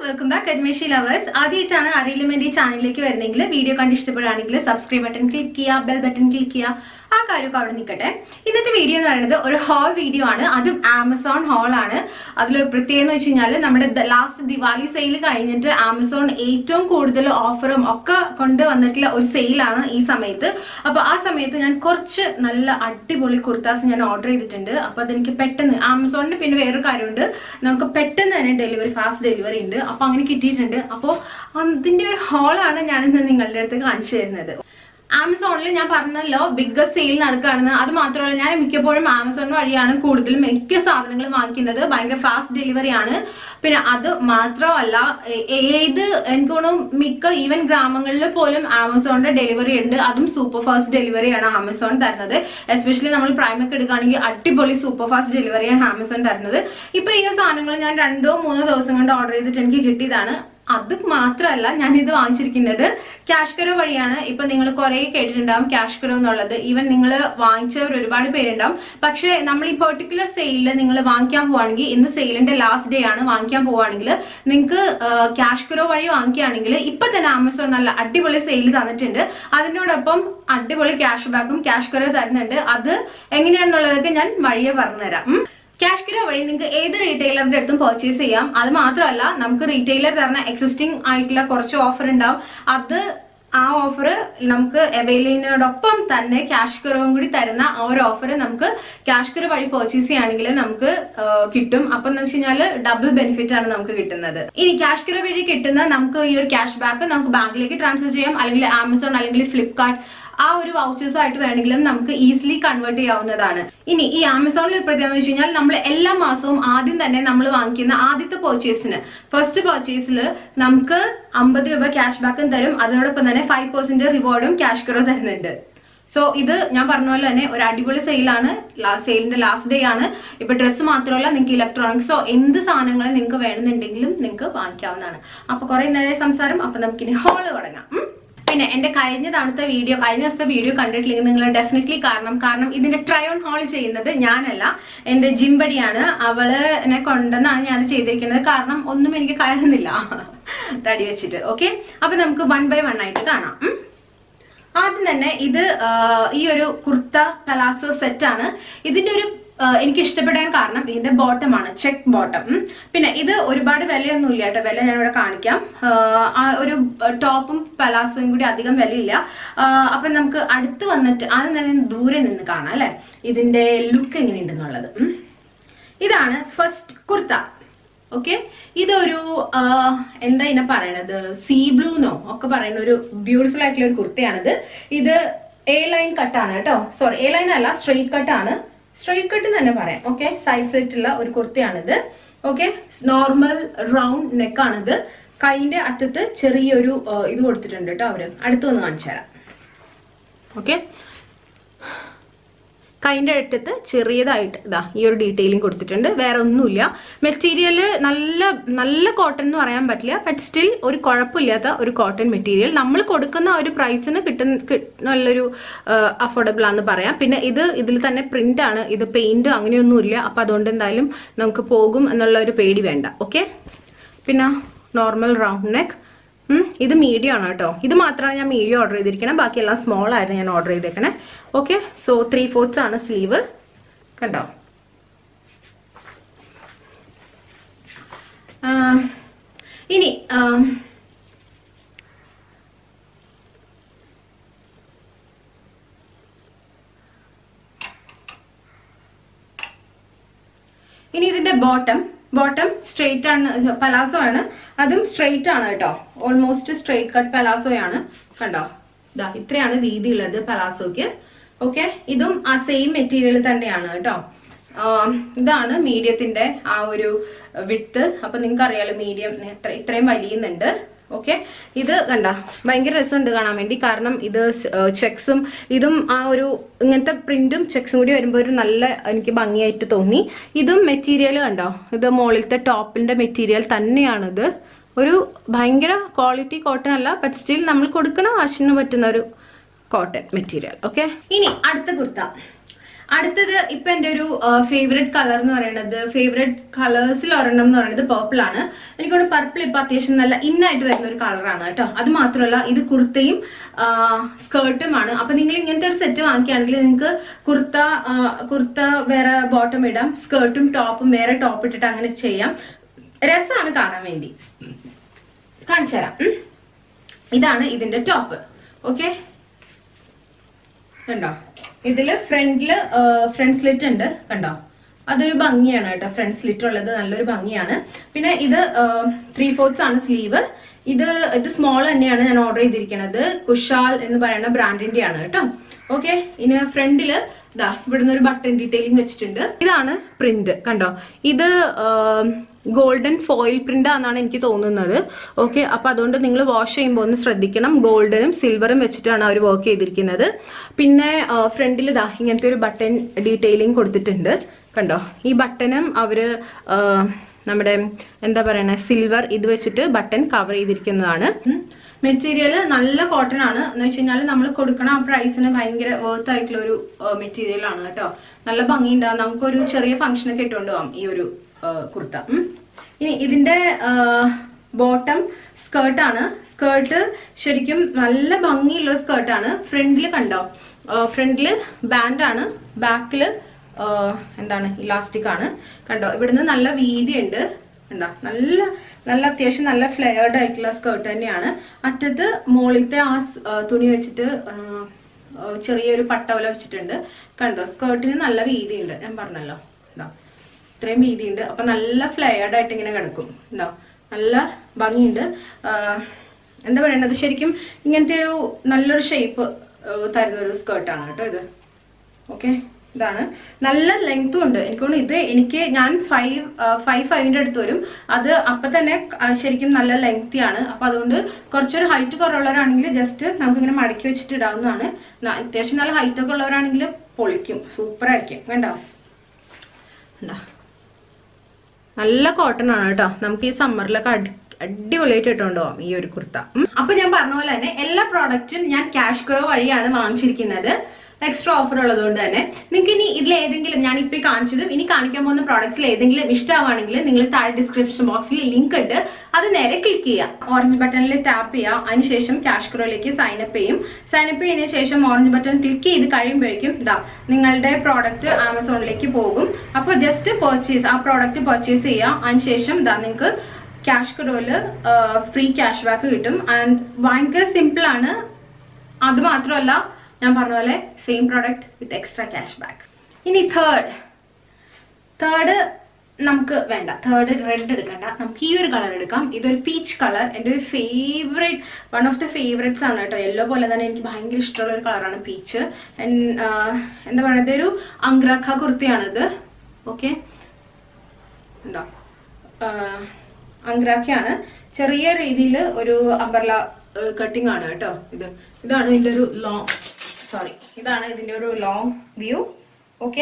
Welcome back അഡ്മിഷി lovers ആദ്യമായിട്ടാണ് അറിയിലും എൻ്റെ ഈ ചാനലിലേക്ക് വരുന്നെങ്കിൽ വീഡിയോ കണ്ട് ഇഷ്ടപ്പെടുകയാണെങ്കിൽ സബ്സ്ക്രൈബ് ബട്ടൺ ക്ലിക്ക് ചെയ്യുക ബെൽ ബട്ടൺ ക്ലിക്ക് ചെയ്യുക ആ കാര്യമൊക്കെ അവിടെ നിൽക്കട്ടെ ഇന്നത്തെ വീഡിയോ എന്ന് പറയുന്നത് ഒരു ഹോൾ വീഡിയോ ആണ് അതും ആമസോൺ ഹോൾ ആണ് അതിൽ പ്രത്യേകം എന്ന് വെച്ച് കഴിഞ്ഞാൽ നമ്മുടെ ലാസ്റ്റ് ദിവാലി സെയിൽ കഴിഞ്ഞിട്ട് ആമസോൺ ഏറ്റവും കൂടുതൽ ഓഫറും ഒക്കെ കൊണ്ടുവന്നിട്ടുള്ള ഒരു സെയിലാണ് ഈ സമയത്ത് അപ്പൊ ആ സമയത്ത് ഞാൻ കുറച്ച് നല്ല അടിപൊളി കുർത്താസ് ഞാൻ ഓർഡർ ചെയ്തിട്ടുണ്ട് അപ്പൊ അതെനിക്ക് പെട്ടെന്ന് ആമസോണിന് പിന്നെ വേറൊരു കാര്യമുണ്ട് നമുക്ക് പെട്ടെന്ന് തന്നെ ഡെലിവറി ഫാസ്റ്റ് ഡെലിവറി ഉണ്ട് അപ്പൊ അങ്ങനെ കിട്ടിയിട്ടുണ്ട് അപ്പോൾ അതിന്റെ ഒരു ഹോളാണ് ഞാനിന്ന് നിങ്ങളുടെ അടുത്ത് കാണിച്ചു തരുന്നത് ആമസോണിൽ ഞാൻ പറഞ്ഞല്ലോ ബിഗ്ഗസ്റ്റ് സെയിൽ നടക്കുകയാണെന്ന് അത് മാത്രമല്ല ഞാൻ മിക്കപ്പോഴും ആമസോൺ വഴിയാണ് കൂടുതലും മിക്ക സാധനങ്ങൾ വാങ്ങിക്കുന്നത് ഭയങ്കര ഫാസ്റ്റ് ഡെലിവറി ആണ് പിന്നെ അത് മാത്രമല്ല ഏ- ഏത് എനിക്ക് തോന്നുന്നു മിക്ക ഈവൻ ഗ്രാമങ്ങളിൽ പോലും ആമസോണിന്റെ ഡെലിവറി ഉണ്ട് അതും സൂപ്പർ ഫാസ്റ്റ് ഡെലിവറിയാണ് ആമസോൺ തരുന്നത് എസ്പെഷ്യലി നമ്മൾ പ്രൈം ഒക്കെ എടുക്കുകയാണെങ്കിൽ അടിപൊളി സൂപ്പർ ഫാസ്റ്റ് ഡെലിവറിയാണ് ആമസോൺ തരുന്നത് ഇപ്പൊ ഈ സാധനങ്ങൾ ഞാൻ രണ്ടോ മൂന്നോ ദിവസം കൊണ്ട് ഓർഡർ ചെയ്തിട്ട് എനിക്ക് കിട്ടിയതാണ് അത് മാത്രമല്ല ഞാൻ ഇത് വാങ്ങിച്ചിരിക്കുന്നത് ക്യാഷ് കരോ വഴിയാണ് ഇപ്പൊ നിങ്ങൾ കുറെ കേട്ടിട്ടുണ്ടാവും ക്യാഷ് കരോ എന്നുള്ളത് ഈവൻ നിങ്ങൾ വാങ്ങിച്ചവർ ഒരുപാട് പേരുണ്ടാവും പക്ഷെ നമ്മൾ ഈ പെർട്ടിക്കുലർ സെയിലിൽ നിങ്ങൾ വാങ്ങിക്കാൻ പോവാണെങ്കിൽ ഇന്ന് സെയിലിന്റെ ലാസ്റ്റ് ഡേ ആണ് വാങ്ങിക്കാൻ പോവാണെങ്കിൽ നിങ്ങൾക്ക് ക്യാഷ് കരോ വഴി വാങ്ങിക്കുകയാണെങ്കിൽ ഇപ്പൊ തന്നെ ആമസോൺ നല്ല അടിപൊളി സെയിൽ തന്നിട്ടുണ്ട് അതിനോടൊപ്പം അടിപൊളി ക്യാഷ് ബാക്കും ക്യാഷ് കരോ തരുന്നുണ്ട് അത് എങ്ങനെയാണെന്നുള്ളതൊക്കെ ഞാൻ വഴിയെ പറഞ്ഞുതരാം ഉം. ക്യാഷ് കിലോ വഴി നിങ്ങൾക്ക് ഏത് റീറ്റെയിലറിന്റെ അടുത്തും പർച്ചേസ് ചെയ്യാം അത് മാത്രമല്ല നമുക്ക് റീറ്റെയിലർ തരുന്ന എക്സിസ്റ്റിംഗ് ആയിട്ടുള്ള കുറച്ച് ഓഫർ ഉണ്ടാവും അത് ആ ഓഫർ നമുക്ക് അവൈൽ ചെയ്യുന്നതോടൊപ്പം തന്നെ ക്യാഷ് കുറവും കൂടി തരുന്ന ആ ഒരു ഓഫർ നമുക്ക് ക്യാഷ് കറ വഴി പർച്ചേസ് ചെയ്യുകയാണെങ്കിൽ നമുക്ക് ആ, കിട്ടും അപ്പൊ എന്ന് വെച്ച് കഴിഞ്ഞാൽ ഡബിൾ ബെനിഫിറ്റ് ആണ് നമുക്ക് കിട്ടുന്നത് ഇനി ക്യാഷ് കറ വഴി കിട്ടുന്ന നമുക്ക് ഈ ഒരു ക്യാഷ് ബാക്ക് നമുക്ക് ബാങ്കിലേക്ക് ട്രാൻസ്ഫർ ചെയ്യാം അല്ലെങ്കിൽ ആമസോൺ അല്ലെങ്കിൽ ഫ്ലിപ്കാർട്ട് ആ ഒരു വൗച്ചേഴ്സ് ആയിട്ട് വേണമെങ്കിലും നമുക്ക് ഈസിലി കൺവേർട്ട് ചെയ്യാവുന്നതാണ് ഇനി ഈ ആമസോണിൽ ഒരു പ്രത്യേകത എന്ന് വെച്ച് കഴിഞ്ഞാൽ നമ്മൾ എല്ലാ മാസവും ആദ്യം തന്നെ നമ്മൾ വാങ്ങിക്കുന്ന ആദ്യത്തെ പർച്ചേസിന് ഫസ്റ്റ് പർച്ചേസിൽ നമുക്ക് അമ്പത് രൂപ ക്യാഷ് ബാക്കും തരും അതോടൊപ്പം തന്നെ ഫൈവ് പെർസെന്റ് റിവാർഡും ക്യാഷ് കറോ തരുന്നുണ്ട് സോ ഇത് ഞാൻ പറഞ്ഞ പോലെ തന്നെ ഒരു അടിപൊളി സെയിലാണ് സെയിലിന്റെ ലാസ്റ്റ് ഡേ ആണ് ഇപ്പൊ ഡ്രസ്സ് മാത്രമല്ല നിങ്ങൾക്ക് ഇലക്ട്രോണിക്സോ എന്ത് സാധനങ്ങൾ നിങ്ങൾക്ക് വേണമെന്നുണ്ടെങ്കിലും നിങ്ങൾക്ക് വാങ്ങിക്കാവുന്നതാണ് അപ്പൊ കുറെ നേരം സംസാരം അപ്പൊ നമുക്കിനി ഹോള് തുടങ്ങാം ഉം? പിന്നെ എന്റെ കഴിഞ്ഞ തവണത്തെ വീഡിയോ കഴിഞ്ഞ ദിവസത്തെ വീഡിയോ കണ്ടിട്ടില്ലെങ്കിൽ നിങ്ങൾ ഡെഫിനറ്റ്ലി കാരണം കാരണം ഇതിന്റെ ട്രൈ ഓൺ ഹോൾ ചെയ്യുന്നത് ഞാനല്ല എന്റെ ജിംബടിയാണ് അവള് എന്നെ കൊണ്ടെന്നാണ് ഞാൻ ചെയ്തിരിക്കുന്നത് കാരണം ഒന്നും എനിക്ക് കയറുന്നില്ല തടി വെച്ചിട്ട് ഓക്കെ അപ്പൊ നമുക്ക് വൺ ബൈ വൺ ആയിട്ട് കാണാം ഉം? ആദ്യം തന്നെ ഇത് ആ, ഈ ഒരു കുർത്ത പലാസോ സെറ്റ് ആണ് ഇതിന്റെ ഒരു ആ, എനിക്ക് ഇഷ്ടപ്പെടാൻ കാരണം ഇതിന്റെ ബോട്ടം ആണ് ചെക്ക് ബോട്ടം പിന്നെ ഇത് ഒരുപാട് വിലയൊന്നും ഇല്ല കേട്ടോ വില ഞാനിവിടെ കാണിക്കാം ആ, ആ ഒരു ടോപ്പും പലാസോയും കൂടി അധികം വിലയില്ല ആ, അപ്പൊ നമുക്ക് അടുത്ത് വന്നിട്ട് ആദ്യം തന്നെ ദൂരെ നിന്ന് കാണാം അല്ലെ ഇതിന്റെ ലുക്ക് എങ്ങനെയുണ്ടെന്നുള്ളത് ഉം. ഇതാണ് ഫസ്റ്റ് കുർത്ത ഓക്കെ ഇതൊരു ആ, എന്താ ഇതിനെ പറയണത് സീ ബ്ലൂന്നോ ഒക്കെ പറയുന്ന ഒരു ബ്യൂട്ടിഫുൾ ആയിട്ടുള്ള ഒരു കുർത്തയാണിത് ഇത് എ ലൈൻ കട്ടാണ് കേട്ടോ സോറി എ ലൈൻ അല്ല സ്ട്രെയിറ്റ് കട്ടാണ് സ്ട്രെയിറ്റ് കട്ട് തന്നെ പറയാം ഓക്കെ സൈഡ് സെറ്റുള്ള ഒരു കുർത്തയാണിത് ഓക്കെ നോർമൽ റൗണ്ട് നെക്കാണിത് കൈന്റെ അറ്റത്ത് ചെറിയൊരു ആ, ഇത് കൊടുത്തിട്ടുണ്ട് കേട്ടോ അവര് അടുത്ത് വന്ന് കാണിച്ചു തരാം ഓക്കെ കൈൻ്റെ അറ്റത്ത് ചെറിയതായിട്ട് ഇതാ ഈ ഒരു ഡീറ്റെയിലിംഗ് കൊടുത്തിട്ടുണ്ട് വേറെ ഒന്നുമില്ല മെറ്റീരിയൽ നല്ല നല്ല കോട്ടൺ എന്ന് പറയാൻ പറ്റില്ല ബട്ട് സ്റ്റിൽ ഒരു കുഴപ്പമില്ലാത്ത ഒരു കോട്ടൺ മെറ്റീരിയൽ നമ്മൾ കൊടുക്കുന്ന ആ ഒരു പ്രൈസിന് കിട്ടുന്ന കി- നല്ലൊരു അഫോർഡബിൾ ആണെന്ന് പറയാം പിന്നെ ഇത് ഇതിൽ തന്നെ പ്രിന്റ് ആണ് ഇത് പെയിന്റ് അങ്ങനെയൊന്നുമില്ല അപ്പൊ അതുകൊണ്ട് എന്തായാലും നമുക്ക് പോകും എന്നുള്ള ഒരു പേടി വേണ്ട ഓക്കെ പിന്നെ നോർമൽ റൗണ്ട് നെക്ക് ഉം, ഇത് മീഡിയം ആണ് കേട്ടോ ഇത് മാത്രമാണ് ഞാൻ മീഡിയം ഓർഡർ ചെയ്തിരിക്കണം ബാക്കിയെല്ലാം സ്മോൾ ആയിരുന്നു ഞാൻ ഓർഡർ ചെയ്തേക്കണേ ഓക്കെ സോ ത്രീ ഫോർത്ത് ആണ് സ്ലീവ് കണ്ടോ ആ, ഇനി ആ, ഇനി ഇതിന്റെ ബോട്ടം ബോട്ടം സ്ട്രെയിറ്റ് ആണ് പലാസോ ആണ് അതും സ്ട്രെയിറ്റ് ആണ് കേട്ടോ ഓൾമോസ്റ്റ് സ്ട്രെയിറ്റ് കട്ട് പലാസോ ആണ് കണ്ടോ ഇതാ ഇത്രയാണ് വീതി ഉള്ളത് പലാസോക്ക് ഓക്കെ ഇതും ആ സെയിം മെറ്റീരിയൽ തന്നെയാണ് കേട്ടോ ആം, ഇതാണ് മീഡിയത്തിന്റെ ആ ഒരു വിട്ട് അപ്പൊ നിങ്ങൾക്ക് അറിയാലോ മീഡിയം എത്ര ഇത്രയും വലിയുന്നുണ്ട് ഓക്കെ ഇത് കണ്ട ഭയങ്കര രസമുണ്ട് കാണാൻ വേണ്ടി കാരണം ഇത് ചെക്സും ഇതും ആ ഒരു ഇങ്ങനത്തെ പ്രിന്റും ചെക്സും കൂടി വരുമ്പോൾ ഒരു നല്ല എനിക്ക് ഭംഗിയായിട്ട് തോന്നി ഇതും മെറ്റീരിയൽ കണ്ടോ ഇത് മുകളിലത്തെ ടോപ്പിന്റെ മെറ്റീരിയൽ തന്നെയാണിത് ഒരു ഭയങ്കര ക്വാളിറ്റി കോട്ടൺ അല്ല ബട്ട് സ്റ്റിൽ നമ്മൾ കൊടുക്കുന്ന വാഷിന് പറ്റുന്ന ഒരു കോട്ടൺ മെറ്റീരിയൽ ഓക്കെ ഇനി അടുത്ത കുർത്ത അടുത്തത് ഇപ്പൊ എന്റെ ഒരു ഫേവറേറ്റ് കളർ എന്ന് പറയുന്നത് ഫേവറേറ്റ് കളേഴ്സിൽ ഒരെണ്ണം എന്ന് പറയുന്നത് പർപ്പിൾ ആണ് എനിക്കൊന്ന് പർപ്പിൾ ഇപ്പൊ അത്യാവശ്യം നല്ല ഇന്നായിട്ട് വരുന്ന ഒരു കളറാണ് കേട്ടോ അത് മാത്രമല്ല ഇത് കുർത്തയും സ്കേർട്ടുമാണ് അപ്പൊ നിങ്ങൾ ഇങ്ങനത്തെ ഒരു സെറ്റ് വാങ്ങിക്കുകയാണെങ്കിൽ നിങ്ങൾക്ക് കുർത്ത ആ, കുർത്ത വേറെ ബോട്ടം ഇടാം സ്കേർട്ടും ടോപ്പും വേറെ ടോപ്പ് ഇട്ടിട്ട് അങ്ങനെ ചെയ്യാം രസമാണ് കാണാൻ വേണ്ടി കാണിച്ചു തരാം ഉം. ഇതാണ് ഇതിന്റെ ടോപ്പ് ഓക്കെ കണ്ടോ ഇതില് ഫ്രണ്ടില് ഫ്രണ്ട് സ്ലിറ്റ് ഉണ്ട് കണ്ടോ അതൊരു ഭംഗിയാണ് കേട്ടോ ഫ്രണ്ട് സ്ലിറ്റ് ഉള്ളത് നല്ലൊരു ഭംഗിയാണ് പിന്നെ ഇത് ത്രീ ഫോർത്ത് ആണ് സ്ലീവ് ഇത് ഇത് സ്മോൾ തന്നെയാണ് ഞാൻ ഓർഡർ ചെയ്തിരിക്കുന്നത് കുഷാൽ എന്ന് പറയുന്ന ബ്രാൻഡിന്റെ ആണ് കേട്ടോ ഓക്കെ ഇനി ഫ്രണ്ടില് ഇതാ ഇവിടുന്ന് ഒരു ബട്ടൺ ഡീറ്റെയിലിംഗ് വെച്ചിട്ടുണ്ട് ഇതാണ് പ്രിന്റ് കണ്ടോ ഇത് ഗോൾഡൻ ഫോയിൽ പ്രിന്റ് ആണെന്നാണ് എനിക്ക് തോന്നുന്നത് ഓക്കെ അപ്പൊ അതുകൊണ്ട് നിങ്ങൾ വാഷ് ചെയ്യുമ്പോൾ ഒന്ന് ശ്രദ്ധിക്കണം ഗോൾഡനും സിൽവറും വെച്ചിട്ടാണ് അവർ വർക്ക് ചെയ്തിരിക്കുന്നത് പിന്നെ ഫ്രണ്ടിൽ ഇതാ ഇങ്ങനത്തെ ഒരു ബട്ടൺ ഡീറ്റെയിലിംഗ് കൊടുത്തിട്ടുണ്ട് കണ്ടോ ഈ ബട്ടണും അവര് ആ, നമ്മുടെ എന്താ പറയണ സിൽവർ ഇത് വെച്ചിട്ട് ബട്ടൺ കവർ ചെയ്തിരിക്കുന്നതാണ് മെറ്റീരിയൽ നല്ല കോട്ടൺ ആണ് എന്ന് വെച്ച് കഴിഞ്ഞാൽ നമ്മൾ കൊടുക്കണ ആ പ്രൈസിന് ഭയങ്കര വർത്ത് ആയിട്ടുള്ള ഒരു മെറ്റീരിയൽ ആണ് കേട്ടോ നല്ല ഭംഗിയുണ്ടാവും നമുക്കൊരു ചെറിയ ഫംഗ്ഷൻ ഒക്കെ ഇട്ടുകൊണ്ട് പോവാം ഈ ഒരു ആ, കുർത്ത ഉം. ഇനി ഇതിന്റെ ബോട്ടം സ്കേർട്ടാണ് സ്കേർട്ട് ശരിക്കും നല്ല ഭംഗിയുള്ള സ്കേർട്ടാണ് ഫ്രണ്ടിൽ കണ്ടോ ഫ്രണ്ടിൽ ബാൻഡാണ് ബാക്കില് എന്താണ് ഇലാസ്റ്റിക് ആണ് കണ്ടോ ഇവിടുന്ന് നല്ല വീതിയുണ്ട് കണ്ടോ നല്ല നല്ല അത്യാവശ്യം നല്ല ഫ്ലെയർഡ് ആയിട്ടുള്ള സ്കേർട്ട് തന്നെയാണ് അറ്റത്ത് മുകളിലത്തെ ആ സ്- ആ, തുണി വെച്ചിട്ട് ആ, ആ, ചെറിയൊരു പട്ടവല വെച്ചിട്ടുണ്ട് കണ്ടോ സ്കേർട്ടിന് നല്ല വീതിയുണ്ട് ഞാൻ പറഞ്ഞല്ലോ കണ്ടോ ഇത്രയും വീതിയുണ്ട് അപ്പൊ നല്ല ഫ്ലെയർഡ് ആയിട്ട് ഇങ്ങനെ കിടക്കും ഉണ്ടോ നല്ല ഭംഗിയുണ്ട് ആ, എന്താ പറയണത് ശരിക്കും ഇങ്ങനത്തെ ഒരു നല്ലൊരു ഷേപ്പ് തരുന്ന ഒരു സ്കേർട്ടാണ് കേട്ടോ ഇത് ഓക്കെ ഇതാണ് നല്ല ലെങ്ത്തും ഉണ്ട് എനിക്ക് തോന്നുന്നു ഇത് എനിക്ക് ഞാൻ ഫൈവ് ഫൈവ് ഫൈവിന്റെ അടുത്ത് വരും അത് അപ്പൊ തന്നെ ആ, ശരിക്കും നല്ല ലെങ്തി ആണ് അപ്പൊ അതുകൊണ്ട് കുറച്ചൊരു ഹൈറ്റ് കുറവുള്ളവരാണെങ്കിൽ ജസ്റ്റ് നമുക്ക് ഇങ്ങനെ മടക്കി വെച്ചിട്ട് ഇടാവുന്നതാണ് ന- അത്യാവശ്യം നല്ല ഹൈറ്റ് ഒക്കെ ഉള്ളവരാണെങ്കിൽ പൊളിക്കും സൂപ്പർ ആയിരിക്കും വേണ്ടോ കണ്ടോ നല്ല കോട്ടൺ ആണ് കേട്ടോ നമുക്ക് ഈ സമ്മറിലൊക്കെ അടി അടിപൊളിയായിട്ട് ഇട്ടുകൊണ്ട് പോവാം ഈ ഒരു കുർത്ത ഉം. അപ്പൊ ഞാൻ പറഞ്ഞ പോലെ തന്നെ എല്ലാ പ്രോഡക്റ്റും ഞാൻ ക്യാഷ് കുറവ് വഴിയാണ് വാങ്ങിച്ചിരിക്കുന്നത് എക്സ്ട്രാ ഓഫർ ഉള്ളതുകൊണ്ട് തന്നെ നിങ്ങൾക്ക് ഇനി ഇതിൽ ഏതെങ്കിലും ഞാൻ ഇപ്പൊ കാണിച്ചതും ഇനി കാണിക്കാൻ പോകുന്ന പ്രോഡക്ട്സിൽ ഏതെങ്കിലും ഇഷ്ടമാണെങ്കിൽ നിങ്ങൾ താഴെ ഡിസ്ക്രിപ്ഷൻ ബോക്സിൽ ലിങ്ക് ഉണ്ട് അത് നേരെ ക്ലിക്ക് ചെയ്യുക ഓറഞ്ച് ബട്ടണിൽ ടാപ്പ് ചെയ്യുക അതിനുശേഷം ക്യാഷ് ക്രോയിലേക്ക് സൈൻ അപ്പ് ചെയ്യും സൈൻ അപ്പ് ചെയ്തതിനു ശേഷം ഓറഞ്ച് ബട്ടൺ ക്ലിക്ക് ചെയ്ത് കഴിയുമ്പോഴേക്കും ഇതാ നിങ്ങളുടെ പ്രോഡക്റ്റ് ആമസോണിലേക്ക് പോകും അപ്പോൾ ജസ്റ്റ് പർച്ചേസ് ആ പ്രോഡക്റ്റ് പർച്ചേസ് ചെയ്യുക അതിനുശേഷം ഇതാ നിങ്ങൾക്ക് ക്യാഷ് ക്രോയില് ഫ്രീ ക്യാഷ് ബാക്ക് കിട്ടും ആൻഡ് ഭയങ്കര സിമ്പിൾ ആണ് അത് മാത്രമല്ല ഞാൻ പറഞ്ഞ പോലെ same product with extra cash back ഇനി തേർഡ് തേർഡ് നമുക്ക് വേണ്ട തേർഡ് റെഡ് എടുക്കണ്ട നമുക്ക് ഈ ഒരു കളർ എടുക്കാം ഇതൊരു പീച്ച് കളർ എൻ്റെ ഒരു favourite one of the favourites ആണ് കേട്ടോ യെല്ലോ പോലെ തന്നെ എനിക്ക് ഭയങ്കര ഇഷ്ടമുള്ള ഒരു കളറാണ് പീച്ച് എന്താ പറയുക ഒരു അങ്ക്രാഖ കുർത്തിയാണിത് ഓക്കെ ഉണ്ടോ അങ്ക്രാഖയാണ് ചെറിയ രീതിയിൽ ഒരു അമ്പർല കട്ടിംഗ് ആണ് കേട്ടോ ഇത് ഇതാണ് ഇതിന്റെ ഒരു ലോങ് സോറി ഇതാണ് ഇതിന്റെ ഒരു ലോങ് വ്യൂ ഓക്കെ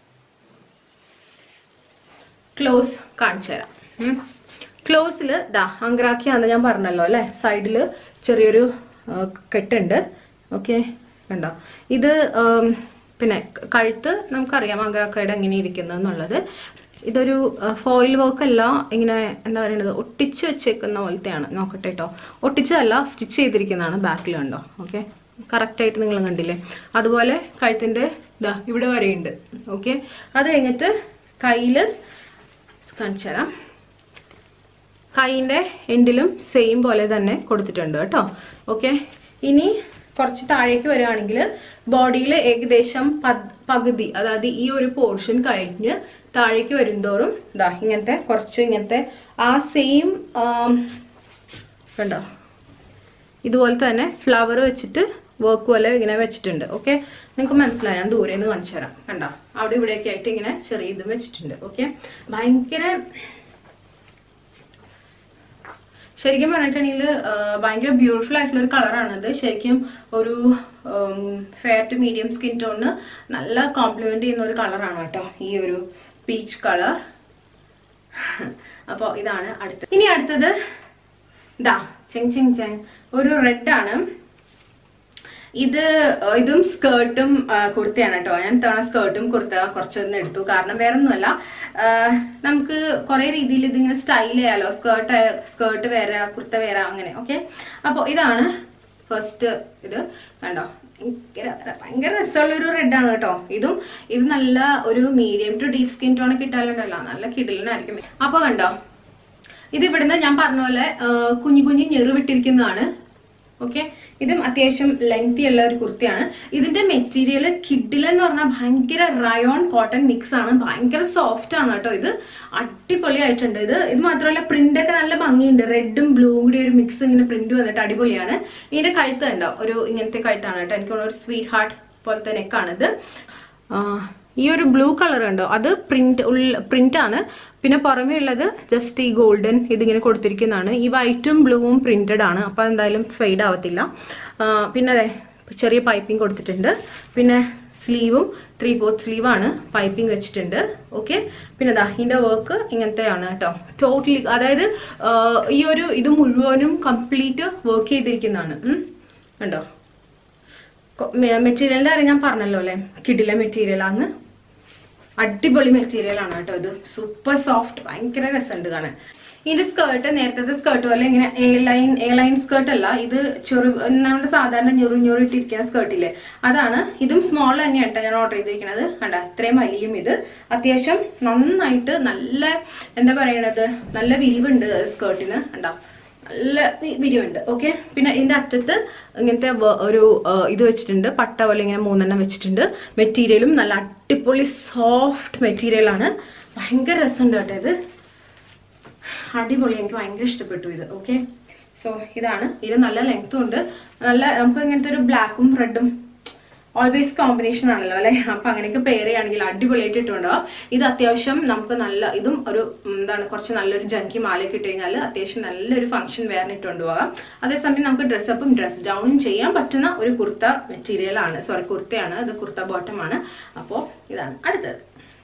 ക്ലോസ് കാണിച്ചു തരാം ക്ലോസിൽ ദാ അങ്ക്രാക്കിയാന്ന് ഞാൻ പറഞ്ഞല്ലോ അല്ലെ സൈഡിൽ ചെറിയൊരു ആ, കെട്ടുണ്ട് ഓക്കെ കണ്ടോ ഇത് ഉം, പിന്നെ കഴുത്ത് നമുക്കറിയാം അങ്ക്രാക്കയുടെ എങ്ങനെ ഇരിക്കുന്നത് എന്നുള്ളത് ഇതൊരു ഫോയിൽ വർക്ക് അല്ല ഇങ്ങനെ എന്താ പറയുന്നത് ഒട്ടിച്ച് വെച്ചേക്കുന്ന പോലത്തെയാണ് നോക്കട്ടെ കേട്ടോ ഒട്ടിച്ചതല്ല സ്റ്റിച്ച് ചെയ്തിരിക്കുന്നതാണ് ബാക്കിൽ കണ്ടോ ഓക്കെ കറക്റ്റായിട്ട് നിങ്ങൾ കണ്ടില്ലേ അതുപോലെ കഴുത്തിന്റെ ഇതാ ഇവിടെ വരെയുണ്ട് ഓക്കെ അത് കഴിഞ്ഞിട്ട് കയ്യിൽ കാണിച്ചു തരാം കൈയിൻ്റെ എൻഡിലും സെയിം പോലെ തന്നെ കൊടുത്തിട്ടുണ്ട് കേട്ടോ ഓക്കെ ഇനി കുറച്ച് താഴേക്ക് വരികയാണെങ്കിൽ ബോഡിയിൽ ഏകദേശം പത്- പകുതി അതായത് ഈ ഒരു പോർഷൻ കഴിഞ്ഞ് താഴേക്ക് വരുന്തോറും ഇതാ ഇങ്ങനത്തെ കുറച്ച് ഇങ്ങനത്തെ ആ സെയിം കണ്ടോ ഇതുപോലെ തന്നെ ഫ്ലവർ വെച്ചിട്ട് വർക്ക് പോലെ ഇങ്ങനെ വെച്ചിട്ടുണ്ട് ഓക്കെ നിങ്ങൾക്ക് മനസ്സിലായി ഞാൻ ദൂരെ നിന്ന് കാണിച്ചു തരാം കണ്ടോ അവിടെ ഇവിടെയൊക്കെ ആയിട്ട് ഇങ്ങനെ ചെറിയ ഇതും വെച്ചിട്ടുണ്ട് ഓക്കെ ഭയങ്കര ശരിക്കും പറഞ്ഞിട്ടുണ്ടെങ്കിൽ ഭയങ്കര ബ്യൂട്ടിഫുൾ ആയിട്ടുള്ള ഒരു കളറാണിത് ശരിക്കും ഒരു ഫെയർ ടു മീഡിയം സ്കിൻ ടോണിന് നല്ല കോംപ്ലിമെന്റ് ചെയ്യുന്ന ഒരു കളറാണ് കേട്ടോ ഈ ഒരു പീച്ച് കളർ അപ്പോൾ ഇതാണ് അടുത്തത് ഇനി അടുത്തത് ഇതാ ചെങ് ചെങ് ചെങ് ഒരു റെഡ് ആണ് ഇത് ഇതും സ്കേർട്ടും കുർത്തയാണ് കേട്ടോ ഞാൻ തവണ സ്കേർട്ടും കുർത്ത കുറച്ചൊന്ന് എടുത്തു കാരണം വേറെ ഒന്നുമല്ല ആ, നമുക്ക് കുറെ രീതിയിൽ ഇതിങ്ങനെ സ്റ്റൈൽ ചെയ്യാലോ സ്കേർട്ട് സ്കേർട്ട് വേറെ കുർത്ത വേറെ അങ്ങനെ ഓക്കെ അപ്പോൾ ഇതാണ് ഫസ്റ്റ് ഇത് കണ്ടോ ഭയങ്കര ഭയങ്കര രസമുള്ള ഒരു റെഡ് ആണ് കേട്ടോ ഇതും ഇത് നല്ല ഒരു medium to deep skin tone കിട്ടാലുണ്ടല്ലോ നല്ല കിടിലനായിരിക്കും അപ്പൊ കണ്ടോ ഇത് ഇവിടുന്ന് ഞാൻ പറഞ്ഞ പോലെ ആ, കുഞ്ഞു കുഞ്ഞു ഞെറു വിട്ടിരിക്കുന്നതാണ് ഓക്കെ ഇതും അത്യാവശ്യം ലെങ്തി ഉള്ള ഒരു കുർത്തിയാണ് ഇതിന്റെ മെറ്റീരിയൽ കിഡിൽ എന്ന് പറഞ്ഞാൽ ഭയങ്കര റയോൺ കോട്ടൺ മിക്സ് ആണ് ഭയങ്കര സോഫ്റ്റ് ആണ് കേട്ടോ ഇത് അടിപൊളിയായിട്ടുണ്ട് ഇത് ഇത് മാത്രമല്ല പ്രിന്റ് ഒക്കെ നല്ല ഭംഗിയുണ്ട് റെഡും ബ്ലൂവും കൂടി ഒരു മിക്സ് ഇങ്ങനെ പ്രിന്റ് വന്നിട്ട് അടിപൊളിയാണ് ഇതിന്റെ കഴുത്ത് കണ്ടോ ഒരു ഇങ്ങനത്തെ കഴുത്താണ് കേട്ടോ എനിക്ക് തോന്നുന്നു ഒരു സ്വീറ്റ് ഹാർട്ട് പോലത്തെ നെക്കാണിത് ഈ ഒരു ബ്ലൂ കളർ ഉണ്ടോ അത് പ്രിന്റ് പ്രിന്റ് ആണ് പിന്നെ പുറമേ ഉള്ളത് ജസ്റ്റ് ഈ ഗോൾഡൻ ഇതിങ്ങനെ കൊടുത്തിരിക്കുന്നതാണ് ഈ വൈറ്റും ബ്ലൂവും പ്രിന്റഡ് ആണ് അപ്പൊ എന്തായാലും ഫെയ്ഡ് ആവത്തില്ല ആ, പിന്നെ അതെ ചെറിയ പൈപ്പിംഗ് കൊടുത്തിട്ടുണ്ട് പിന്നെ സ്ലീവും ത്രീ ഫോർത്ത് സ്ലീവ് ആണ് പൈപ്പിംഗ് വെച്ചിട്ടുണ്ട് ഓക്കെ പിന്നെ ദാ ഇതിന്റെ വർക്ക് ഇങ്ങനത്തെയാണ് കേട്ടോ ടോട്ടലി അതായത് ആ, ഈ ഒരു ഇത് മുഴുവനും കംപ്ലീറ്റ് വർക്ക് ചെയ്തിരിക്കുന്നതാണ് ഉം. കണ്ടോ മെറ്റീരിയലിന്റെ കാര്യം ഞാൻ പറഞ്ഞല്ലോ അല്ലെ കിടില മെറ്റീരിയൽ ആണ് അടിപൊളി മെറ്റീരിയൽ ആണ് കേട്ടോ ഇത് സൂപ്പർ സോഫ്റ്റ് ഭയങ്കര രസമുണ്ട് കാണാൻ ഇതിന്റെ സ്കേർട്ട് നേരത്തെ സ്കേർട്ട് പോലെ ഇങ്ങനെ A line A line skirt അല്ല ഇത് ചെറു നമ്മുടെ സാധാരണ ഞെറു ഞെറു ഇട്ടിരിക്കുന്ന സ്കേർട്ടില്ലേ അതാണ് ഇതും സ്മോൾ തന്നെയാണ് കേട്ടോ ഞാൻ ഓർഡർ ചെയ്തിരിക്കുന്നത് കണ്ട ഇത്രയും വലിയും ഇത് അത്യാവശ്യം നന്നായിട്ട് നല്ല എന്താ പറയണത് നല്ല വിരിവുണ്ട് സ്കേർട്ടിന് കണ്ടോ നല്ല വി- വിരിവുണ്ട് ഓക്കെ പിന്നെ ഇതിന്റെ അറ്റത്ത് ഇങ്ങനത്തെ വ- ഒരു ആ, ഇത് വെച്ചിട്ടുണ്ട് പട്ട പോലെ ഇങ്ങനെ മൂന്നെണ്ണം വെച്ചിട്ടുണ്ട് മെറ്റീരിയലും നല്ല അടിപൊളി സോഫ്റ്റ് മെറ്റീരിയൽ ആണ് ഭയങ്കര രസമുണ്ട് കേട്ടോ ഇത് അടിപൊളി എനിക്ക് ഭയങ്കര ഇഷ്ടപ്പെട്ടു ഇത് ഓക്കെ സോ ഇതാണ് ഇത് നല്ല ലെങ്ത്തും ഉണ്ട് നല്ല നമുക്ക് ഇങ്ങനത്തെ ഒരു ബ്ലാക്കും റെഡും ഓൾവേസ് കോമ്പിനേഷൻ ആണല്ലോ അല്ലെ അപ്പൊ അങ്ങനെയൊക്കെ പെയർ ചെയ്യുകയാണെങ്കിൽ അടിപൊളിയായിട്ട് ഇട്ടുണ്ടാവും ഇത് അത്യാവശ്യം നമുക്ക് നല്ല ഇതും ഒരു ഉം, എന്താണ് കുറച്ച് നല്ലൊരു ജങ്കി മാലയൊക്കെ ഇട്ട് കഴിഞ്ഞാൽ അത്യാവശ്യം നല്ലൊരു ഫംഗ്ഷൻ വേറെ ഇട്ട് കൊണ്ടുപോകാം അതേസമയം നമുക്ക് ഡ്രസ്സപ്പും ഡ്രസ് ഡൗണും ചെയ്യാൻ പറ്റുന്ന ഒരു കുർത്ത മെറ്റീരിയൽ ആണ് സോറി കുർത്തയാണ് അത് കുർത്ത ബോട്ടം ആണ് അപ്പോൾ ഇതാണ് അടുത്തത്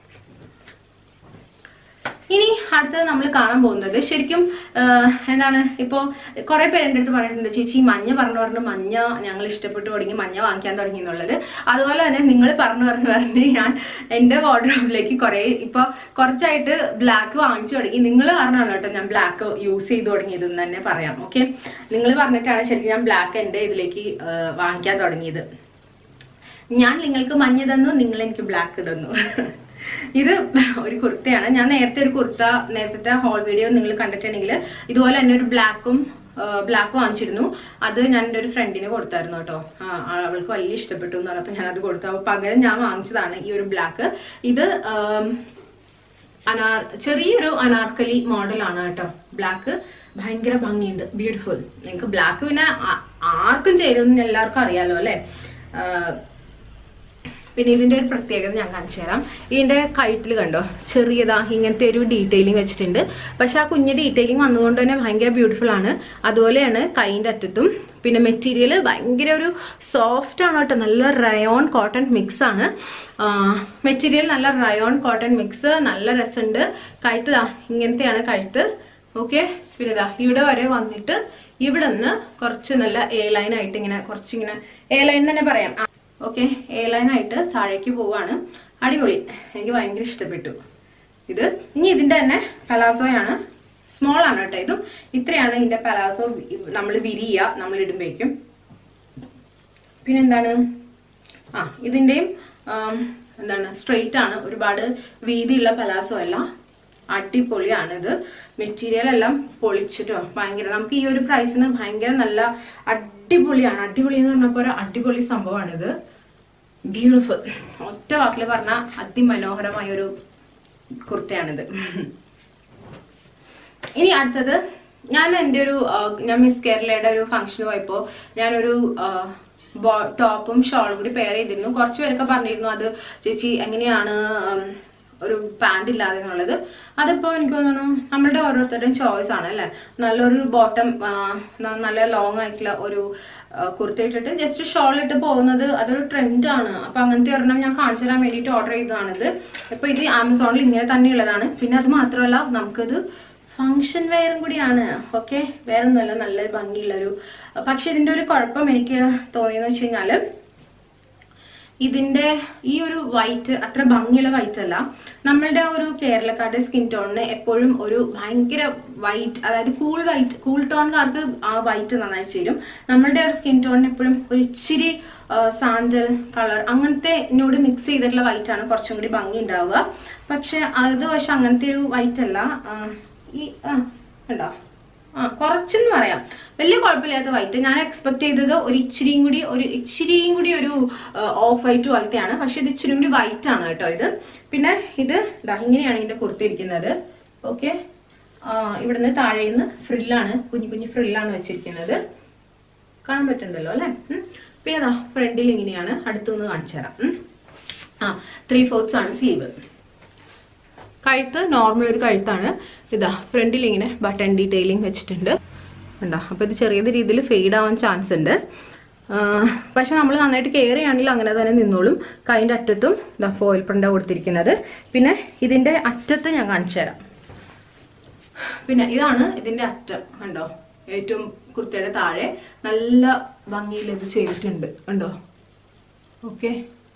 ഇനി അടുത്തത് നമ്മൾ കാണാൻ പോകുന്നത് ശരിക്കും ആഹ്, എന്താണ് ഇപ്പോ കുറെ പേര് എൻ്റെ അടുത്ത് പറഞ്ഞിട്ടുണ്ട് ചേച്ചി മഞ്ഞ പറഞ്ഞു പറഞ്ഞു മഞ്ഞ ഞങ്ങൾ ഇഷ്ടപ്പെട്ടു തുടങ്ങി മഞ്ഞ വാങ്ങിക്കാൻ തുടങ്ങി എന്നുള്ളത് അതുപോലെ തന്നെ നിങ്ങൾ പറഞ്ഞു പറഞ്ഞു പറഞ്ഞ് ഞാൻ എൻ്റെ വാർഡ്രോബിലേക്ക് കുറെ ഇപ്പൊ കുറച്ചായിട്ട് ബ്ലാക്ക് വാങ്ങിച്ചു തുടങ്ങി നിങ്ങൾ കാരണമാണ് കേട്ടോ ഞാൻ ബ്ലാക്ക് യൂസ് ചെയ്ത് തുടങ്ങിയത് എന്ന് തന്നെ പറയാം ഓക്കെ നിങ്ങൾ പറഞ്ഞിട്ടാണ് ശരിക്കും ഞാൻ ബ്ലാക്ക് എൻ്റെ ഇതിലേക്ക് ആഹ്, വാങ്ങിക്കാൻ തുടങ്ങിയത് ഞാൻ നിങ്ങൾക്ക് മഞ്ഞ തന്നു നിങ്ങൾ എനിക്ക് ബ്ലാക്ക് തന്നു ഇത് ഒരു കുർത്തയാണ് ഞാൻ നേരത്തെ ഒരു കുർത്ത നേരത്തെ ഹോൾ വീഡിയോ നിങ്ങൾ കണ്ടിട്ടുണ്ടെങ്കിൽ ഇതുപോലെ തന്നെ ഒരു ബ്ലാക്കും ബ്ലാക്ക് വാങ്ങിച്ചിരുന്നു അത് ഞാൻ എൻ്റെ ഒരു ഫ്രണ്ടിന് കൊടുത്തായിരുന്നു കേട്ടോ ആ, ആ, അവൾക്ക് വലിയ ഇഷ്ടപ്പെട്ടു എന്ന് പറഞ്ഞപ്പോൾ ഞാൻ അത് കൊടുത്തു അപ്പോൾ പകരം ഞാൻ വാങ്ങിച്ചതാണ് ഈ ഒരു ബ്ലാക്ക് ഇത് ആം, അനാർ ചെറിയൊരു അനാർക്കലി മോഡലാണ് കേട്ടോ ബ്ലാക്ക് ഭയങ്കര ഭംഗിയുണ്ട് ബ്യൂട്ടിഫുൾ നിങ്ങൾക്ക് ബ്ലാക്ക് പിന്നെ ആ- ആർക്കും ചേരുമെന്ന് എല്ലാവർക്കും അറിയാലോ അല്ലെ പിന്നെ ഇതിന്റെ ഒരു പ്രത്യേകത ഞാൻ കാണിച്ചു തരാം ഇതിന്റെ കഴുത്തിൽ കണ്ടോ ചെറിയതാ ഇങ്ങനത്തെ ഒരു ഡീറ്റെയിലിംഗ് വെച്ചിട്ടുണ്ട് പക്ഷെ ആ കുഞ്ഞ് ഡീറ്റെയിലിംഗ് വന്നതുകൊണ്ട് തന്നെ ഭയങ്കര ബ്യൂട്ടിഫുൾ ആണ് അതുപോലെയാണ് കൈയിന്റെ അറ്റത്തും പിന്നെ മെറ്റീരിയൽ ഭയങ്കര ഒരു സോഫ്റ്റ് ആണ് കേട്ടോ നല്ല റയോൺ കോട്ടൺ മിക്സ് ആണ് മെറ്റീരിയൽ നല്ല റയോൺ കോട്ടൺ മിക്സ് നല്ല രസമുണ്ട് കഴുത്ത് ദാ ഇങ്ങനത്തെയാണ് കഴുത്ത് ഓക്കെ പിന്നെ ഇതാ ഇവിടെ വരെ വന്നിട്ട് ഇവിടെ നിന്ന് കുറച്ച് നല്ല എ ലൈൻ ആയിട്ട് ഇങ്ങനെ കുറച്ചിങ്ങനെ എ ലൈൻ തന്നെ പറയാം ഓക്കെ എ ലൈൻ ആയിട്ട് താഴേക്ക് പോവാണ് അടിപൊളി എനിക്ക് ഭയങ്കര ഇഷ്ടപ്പെട്ടു ഇത് ഇനി ഇതിന്റെ തന്നെ പലാസോയാണ് സ്മോൾ ആണ് കേട്ടോ ഇതും ഇത്രയാണ് ഇതിന്റെ പലാസോ നമ്മൾ വിരിയ നമ്മൾ ഇടുമ്പോഴേക്കും പിന്നെന്താണ് ആ ഇതിന്റെയും ആം, എന്താണ് സ്ട്രെയിറ്റ് ആണ് ഒരുപാട് വീതിയുള്ള പലാസോ അല്ല അടിപൊളിയാണ് ഇത് മെറ്റീരിയൽ എല്ലാം പൊളിച്ചിട്ടോ ഭയങ്കര നമുക്ക് ഈ ഒരു പ്രൈസിന് ഭയങ്കര നല്ല അടിപൊളിയാണ് അടിപൊളി എന്ന് പറഞ്ഞപ്പോ ഒരു അടിപൊളി സംഭവമാണിത് ബ്യൂട്ടിഫുൾ ഒറ്റ വാക്കിൽ പറഞ്ഞ അതിമനോഹരമായ ഒരു കുർത്തയാണിത് ഇനി അടുത്തത് ഞാൻ എൻ്റെ ഒരു ആ, ഞാൻ മിസ് കേരളയുടെ ഒരു ഫംഗ്ഷന് പോയപ്പോൾ ഞാനൊരു ആ, ബോ- ടോപ്പും ഷോളും കൂടി പെയർ ചെയ്തിരുന്നു കുറച്ച് പേരൊക്കെ പറഞ്ഞിരുന്നു അത് ചേച്ചി എങ്ങനെയാണ് ഉം, ഒരു പാൻറ് ഇല്ലാതെ എന്നുള്ളത് അതിപ്പോ എനിക്ക് തോന്നുന്നു നമ്മളുടെ ഓരോരുത്തരുടെയും ചോയ്സ് ആണ് അല്ലെ നല്ലൊരു ബോട്ടം നല്ല ലോങ് ആയിട്ടുള്ള ഒരു ആ, കുർത്ത ഇട്ടിട്ട് ജസ്റ്റ് ഷോൾ ഇട്ട് പോകുന്നത് അതൊരു ട്രെൻഡ് ആണ് അപ്പൊ അങ്ങനത്തെ ഒരെണ്ണം ഞാൻ കാണിച്ചു തരാൻ വേണ്ടിയിട്ട് ഓർഡർ ചെയ്തതാണിത് ഇപ്പൊ ഇത് ആമസോണിൽ ഇങ്ങനെ തന്നെയുള്ളതാണ് പിന്നെ അത് മാത്രമല്ല നമുക്കിത് ഫങ്ഷൻ വെയറും കൂടിയാണ് ഓക്കെ വേറെ ഒന്നുമല്ല നല്ലൊരു ഭംഗിയുള്ളൊരു പക്ഷെ ഇതിന്റെ ഒരു കുഴപ്പം എനിക്ക് തോന്നിയെന്ന് വെച്ച് കഴിഞ്ഞാല് ഇതിന്റെ ഈ ഒരു വൈറ്റ് അത്ര ഭംഗിയുള്ള വൈറ്റ് അല്ല നമ്മളുടെ ഒരു കേരളക്കാരുടെ സ്കിൻ ടോണിന് എപ്പോഴും ഒരു ഭയങ്കര വൈറ്റ് അതായത് കൂൾ വൈറ്റ് കൂൾ ടോൺകാർക്ക് ആ വൈറ്റ് നന്നായി ചേരും നമ്മളുടെ ഒരു സ്കിൻ ടോണിന് എപ്പോഴും ഒരു ഇച്ചിരി സാൻഡൽ കളർ അങ്ങനത്തെ നോട് മിക്സ് ചെയ്തിട്ടുള്ള വൈറ്റ് ആണ് കുറച്ചും കൂടി ഭംഗി ഉണ്ടാവുക പക്ഷെ അത് പക്ഷെ അങ്ങനത്തെ ഒരു വൈറ്റ് അല്ല ആ, ഈ ആ ഉണ്ടോ ആ കുറച്ചെന്ന് പറയാം വലിയ കുഴപ്പമില്ലാത്ത വൈറ്റ് ഞാൻ എക്സ്പെക്ട് ചെയ്തത് ഒരു ഇച്ചിരിയും കൂടി ഒരു ഇച്ചിരിയും കൂടി ഒരു ഓഫ് വൈറ്റ് പോലത്തെയാണ് പക്ഷെ ഇത് ഇച്ചിരി കൂടി വൈറ്റ് ആണ് കേട്ടോ ഇത് പിന്നെ ഇത് ഇതാ ഇങ്ങനെയാണ് ഇതിന്റെ കുർത്തിരിക്കുന്നത് ഓക്കെ ഇവിടുന്ന് താഴെ നിന്ന് ഫ്രില്ലാണ് കുഞ്ഞു കുഞ്ഞു ഫ്രില്ലാണ് വെച്ചിരിക്കുന്നത് കാണാൻ പറ്റുന്നുണ്ടല്ലോ അല്ലെ പിന്നെ അതാ ഫ്രണ്ടിൽ ഇങ്ങനെയാണ് അടുത്തൊന്ന് കാണിച്ചു തരാം ഉം. ആ ത്രീ ഫോർത്ത്സ് ആണ് സ്ലീവ് കഴുത്ത് നോർമൽ ഒരു കഴുത്താണ് ഇതാ ഫ്രണ്ടിൽ ഇങ്ങനെ ബട്ടൺ ഡീറ്റെയിലിംഗ് വെച്ചിട്ടുണ്ട് ഉണ്ടോ അപ്പോൾ ഇത് ചെറിയ രീതിയിൽ ഫെയ്ഡ് ആവാൻ ചാൻസ് ഉണ്ട് ആ, പക്ഷെ നമ്മൾ നന്നായിട്ട് കെയർ ചെയ്യുകയാണെങ്കിൽ അങ്ങനെ തന്നെ നിന്നോളും കൈൻ്റെ അറ്റത്തും ഇതാ ഫോയിൽ പ്രിൻ്റാണ് കൊടുത്തിരിക്കുന്നത് പിന്നെ ഇതിൻ്റെ അറ്റത്ത് ഞാൻ കാണിച്ചു തരാം പിന്നെ ഇതാണ് ഇതിൻ്റെ അറ്റം കണ്ടോ ഏറ്റവും കുർത്തയുടെ താഴെ നല്ല ഭംഗിയിൽ ഇത് ചെയ്തിട്ടുണ്ട് കണ്ടോ ഓക്കെ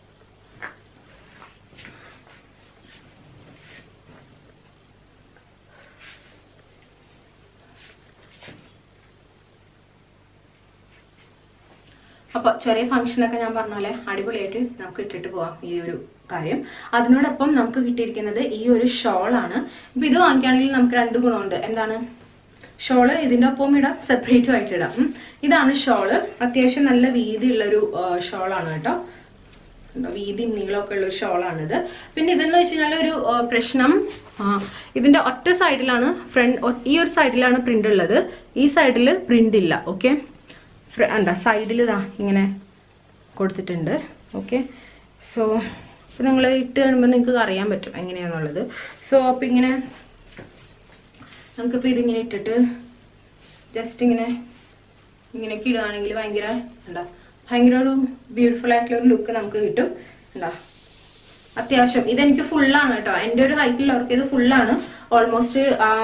അപ്പൊ ചെറിയ ഫംഗ്ഷനൊക്കെ ഞാൻ പറഞ്ഞ പോലെ അടിപൊളിയായിട്ട് നമുക്ക് ഇട്ടിട്ട് പോവാം ഈ ഒരു കാര്യം അതിനോടൊപ്പം നമുക്ക് കിട്ടിയിരിക്കുന്നത് ഈ ഒരു ഷോളാണ് ഇപ്പൊ ഇത് വാങ്ങിക്കുകയാണെങ്കിൽ നമുക്ക് രണ്ട് ഗുണമുണ്ട് എന്താണ് ഷോള് ഇതിന്റെ ഒപ്പം ഇടാം സെപ്പറേറ്റും ആയിട്ട് ഇടാം ഉം. ഇതാണ് ഷോള് അത്യാവശ്യം നല്ല വീതിയുള്ളൊരു ഷോളാണ് കേട്ടോ ഉണ്ടോ? വീതിയും നീളമൊക്കെ ഉള്ള ഒരു ഷോളാണിത് പിന്നെ ഇതെന്ന് വെച്ച് കഴിഞ്ഞാൽ ഒരു ആ, പ്രശ്നം ആ, ഇതിന്റെ ഒറ്റ സൈഡിലാണ് ഫ്രണ്ട് ഈ ഒരു സൈഡിലാണ് പ്രിന്റ് ഉള്ളത് ഈ സൈഡിൽ പ്രിന്റ് ഇല്ല ഓക്കെ എന്താ സൈഡിൽ ഇതാ ഇങ്ങനെ കൊടുത്തിട്ടുണ്ട് ഓക്കെ സോ ഇപ്പം നിങ്ങൾ ഇട്ട് കാണുമ്പോൾ നിങ്ങൾക്ക് അറിയാൻ പറ്റും എങ്ങനെയാണെന്നുള്ളത് സോ അപ്പം ഇങ്ങനെ നമുക്കിപ്പോൾ ഇതിങ്ങനെ ഇട്ടിട്ട് ജസ്റ്റ് ഇങ്ങനെ ഇങ്ങനെയൊക്കെ ഇടുകയാണെങ്കിൽ ഭയങ്കര എന്താ ഭയങ്കര ഒരു ബ്യൂട്ടിഫുൾ ആയിട്ടുള്ള ഒരു ലുക്ക് നമുക്ക് കിട്ടും എന്താ അത്യാവശ്യം ഇതെനിക്ക് ഫുള്ളാണ് കേട്ടോ എൻ്റെ ഒരു ഹൈറ്റിലുള്ളവർക്ക് ഇത് ഫുള്ളാണ് ഓൾമോസ്റ്റ്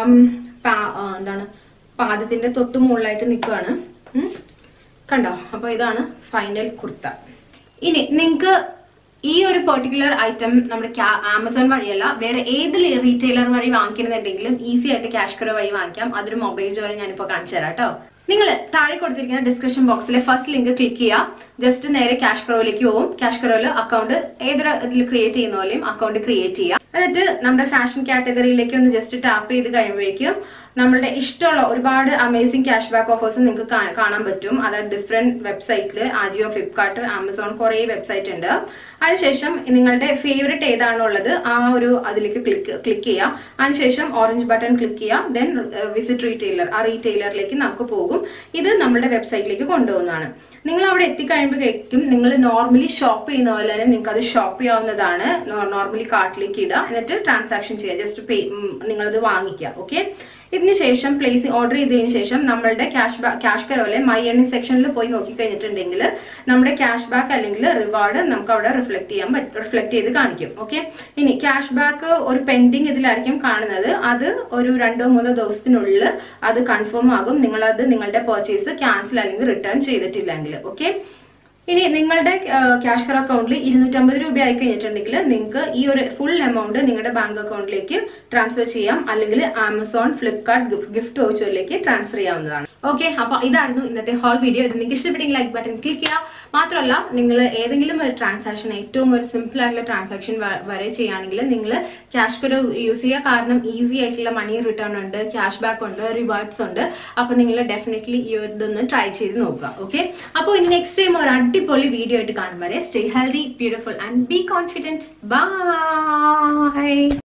എന്താണ് പാദത്തിന്റെ തൊട്ട് മുകളിലായിട്ട് നിൽക്കുകയാണ് കണ്ടോ അപ്പൊ ഇതാണ് ഫൈനൽ കുർത്ത ഇനി നിങ്ങൾക്ക് ഈ ഒരു പെർട്ടിക്കുലർ ഐറ്റം നമ്മുടെ ആമസോൺ വഴിയല്ല വേറെ ഏത് റീറ്റെയിലർ വഴി വാങ്ങിക്കണമെന്നുണ്ടെങ്കിലും ഈസി ആയിട്ട് ക്യാഷ് കറോ വഴി വാങ്ങിക്കാം അതൊരു മൊബൈൽ വഴി ഞാനിപ്പോൾ കാണിച്ചു തരാം കേട്ടോ നിങ്ങൾ താഴെ കൊടുത്തിരിക്കുന്ന ഡിസ്ക്രിപ്ഷൻ ബോക്സിലെ ഫസ്റ്റ് ലിങ്ക് ക്ലിക്ക് ചെയ്യുക ജസ്റ്റ് നേരെ ക്യാഷ് കറോയിലേക്ക് പോകും ക്യാഷ് കറോയിൽ അക്കൗണ്ട് ഏതൊരു ഇതിൽ ക്രിയേറ്റ് ചെയ്യുന്ന പോലെയും അക്കൗണ്ട് ക്രിയേറ്റ് ചെയ്യുക എന്നിട്ട് നമ്മുടെ ഫാഷൻ കാറ്റഗറിയിലേക്ക് ഒന്ന് ജസ്റ്റ് ടാപ്പ് ചെയ്ത് കഴിയുമ്പോഴേക്കും നമ്മളുടെ ഇഷ്ടമുള്ള ഒരുപാട് അമേസിംഗ് ക്യാഷ് ബാക്ക് ഓഫേഴ്സ് നിങ്ങൾക്ക് കാണാൻ പറ്റും അതായത് ഡിഫറെന്റ് വെബ്സൈറ്റിൽ ആജിയോ ഫ്ലിപ്കാർട്ട് ആമസോൺ കുറേ വെബ്സൈറ്റ് ഉണ്ട് അതിനുശേഷം നിങ്ങളുടെ ഫേവറേറ്റ് ഏതാണോ ഉള്ളത് ആ ഒരു അതിലേക്ക് ക്ലിക്ക് ക്ലിക്ക് ചെയ്യുക അതിനുശേഷം ഓറഞ്ച് ബട്ടൺ ക്ലിക്ക് ചെയ്യുക ദെൻ വിസിറ്റ് റീറ്റെയിലർ ആ റീറ്റെയിലറിലേക്ക് നമുക്ക് പോകും ഇത് നമ്മുടെ വെബ്സൈറ്റിലേക്ക് കൊണ്ടുപോകുന്നതാണ് നിങ്ങൾ അവിടെ എത്തിക്കഴിയുമ്പോഴേക്കും നിങ്ങൾ നോർമലി ഷോപ്പ് ചെയ്യുന്ന പോലെ തന്നെ നിങ്ങൾക്ക് അത് ഷോപ്പ് ചെയ്യാവുന്നതാണ് നോർമലി കാർട്ടിലേക്ക് ഇടുക എന്നിട്ട് ട്രാൻസാക്ഷൻ ചെയ്യുക ജസ്റ്റ് പേ നിങ്ങളത് വാങ്ങിക്കുക ഓക്കെ ഇതിന് ശേഷം പ്ലേസ് ഓർഡർ ചെയ്തതിന് ശേഷം നമ്മളുടെ ക്യാഷ് ബാക്ക് ക്യാഷ് കരോലെ മൈ എണ്ണി സെക്ഷനിൽ പോയി നോക്കിക്കഴിഞ്ഞിട്ടുണ്ടെങ്കിൽ നമ്മുടെ ക്യാഷ് ബാക്ക് അല്ലെങ്കിൽ റിവാർഡ് നമുക്ക് അവിടെ റിഫ്ലക്ട് ചെയ്യാൻ പറ്റും റിഫ്ലക്ട് ചെയ്ത് കാണിക്കും ഓക്കെ ഇനി ക്യാഷ് ബാക്ക് ഒരു പെൻഡിങ് ഇതിലായിരിക്കും കാണുന്നത് അത് ഒരു രണ്ടോ മൂന്നോ ദിവസത്തിനുള്ളിൽ അത് കൺഫേം ആകും നിങ്ങളത് നിങ്ങളുടെ പർച്ചേസ് ക്യാൻസൽ അല്ലെങ്കിൽ റിട്ടേൺ ചെയ്തിട്ടില്ലെങ്കിൽ ഓക്കെ ഇനി നിങ്ങളുടെ ക്യാഷ് കർ അക്കൗണ്ടിൽ ഇരുന്നൂറ്റമ്പത് രൂപ ആയി കഴിഞ്ഞിട്ടുണ്ടെങ്കിൽ നിങ്ങൾക്ക് ഈ ഒരു ഫുൾ എമൗണ്ട് നിങ്ങളുടെ ബാങ്ക് അക്കൗണ്ടിലേക്ക് ട്രാൻസ്ഫർ ചെയ്യാം അല്ലെങ്കിൽ ആമസോൺ ഫ്ലിപ്കാർട്ട് ഗിഫ്റ്റ് വൗച്ചറിലേക്ക് ട്രാൻസ്ഫർ ചെയ്യാവുന്നതാണ് ഓക്കെ അപ്പൊ ഇതായിരുന്നു ഇന്നത്തെ ഹോൾ വീഡിയോ ഇത് നിങ്ങൾക്ക് ഇഷ്ടപ്പെട്ടെങ്കിൽ ലൈക്ക് ബട്ടൺ ക്ലിക്ക് ചെയ്യുക മാത്രമല്ല നിങ്ങൾ ഏതെങ്കിലും ഒരു ട്രാൻസാക്ഷൻ ഏറ്റവും ഒരു സിമ്പിൾ ആയിട്ടുള്ള ട്രാൻസാക്ഷൻ വരെ ചെയ്യുകയാണെങ്കിൽ നിങ്ങൾ ക്യാഷ് കർ യൂസ് ചെയ്യുക കാരണം ഈസി ആയിട്ടുള്ള മണി റിട്ടേൺ ഉണ്ട് ക്യാഷ് ബാക്ക് ഉണ്ട് റിവാർഡ്സ് ഉണ്ട് അപ്പൊ നിങ്ങൾ ഡെഫിനറ്റ്ലി ഈ ഒരു ഇതൊന്ന് ട്രൈ ചെയ്ത് നോക്കുക ഓക്കെ അപ്പോൾ ഇനി നെക്സ്റ്റ് ടൈം ഒരു അടിപൊളി വീഡിയോ ആയിട്ട് കാണും വരെ stay healthy beautiful and be confident by